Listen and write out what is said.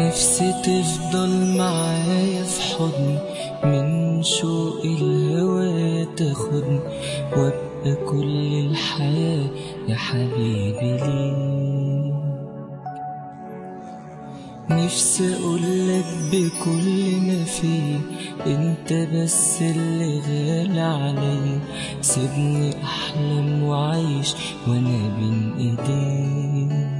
نفسي تفضل معايا في حضني من شوق الهوى تاخدني وابقى كل الحياة يا حبيبي ليك نفسي اقولك بكل ما فيه انت بس اللي غالي عليا سيبني احلم وعيش وانا بين ايديك